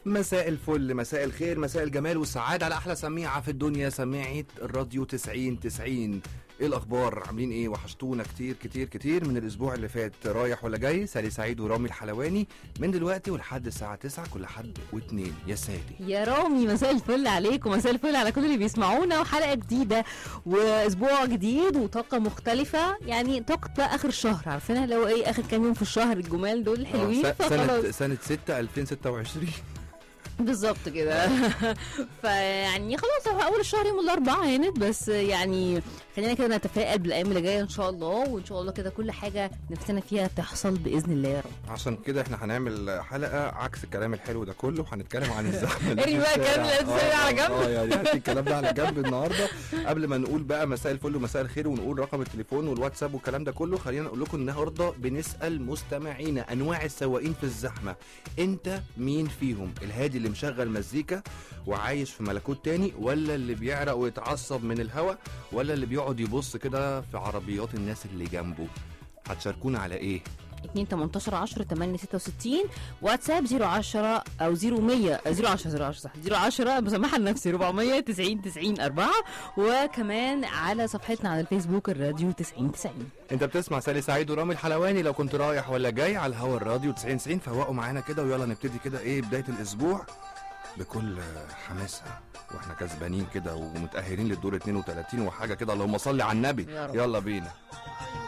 مساء الفل مساء الخير مساء الجمال والسعادة على أحلى سميعة في الدنيا سميعة الراديو 90 90 ايه الاخبار عاملين ايه وحشتونا كتير كتير كتير من الاسبوع اللي فات رايح ولا جاي سالي سعيد ورامي الحلواني من دلوقتي ولحد الساعه 9 كل حد واتنين يا سالي يا رامي مساء الفل عليك ومساء الفل على كل اللي بيسمعونا وحلقه جديده واسبوع جديد وطاقه مختلفه يعني طاقه بقى اخر الشهر عارفينها اللي هو ايه اخر كام يوم في الشهر الجمال دول الحلوين آه، س- سنة فخلاص سنة 6 2026 بالظبط كده فيعني خلاص هو اول الشهر يوم الاربعاء هانت بس يعني خلينا كده نتفائل بالايام اللي جايه ان شاء الله وان شاء الله كده كل حاجه نفسنا فيها تحصل باذن الله يا رب عشان كده احنا هنعمل حلقة عكس الكلام الحلو ده كله هنتكلم عن الزحمة اللي في ارمي بقى الشارع. الكلام الأساسي آه، على جنب. اه يعني هاتي الكلام ده على جنب النهارده قبل ما نقول بقى مساء الفل ومساء الخير ونقول رقم التليفون والواتساب والكلام ده كله خلينا نقول لكم النهارده بنسال مستمعينا انواع السواقين في الزحمه انت مين فيهم الهادي اللي مشغل مزيكا وعايش في ملكوت تاني ولا اللي بيعرق ويتعصب من الهوا ولا اللي بيقعد يبص كده في عربيات الناس اللي جنبه هتشاركونا على ايه 2 18 10 8 66 واتساب 010 او 0100 010 010 صح 010 مسمحه لنفسي 400 90 90 4 وكمان على صفحتنا على الفيسبوك الراديو 90 90 انت بتسمع سالي سعيد ورامي الحلواني لو كنت رايح ولا جاي على الهوا الراديو 90 90 فوقوا معانا كده ويلا نبتدي كده ايه بدايه الاسبوع بكل حماسها واحنا كسبانين كده ومتاهلين للدور 32 وحاجه كده اللهم صل على النبي يا رب. يلا بينا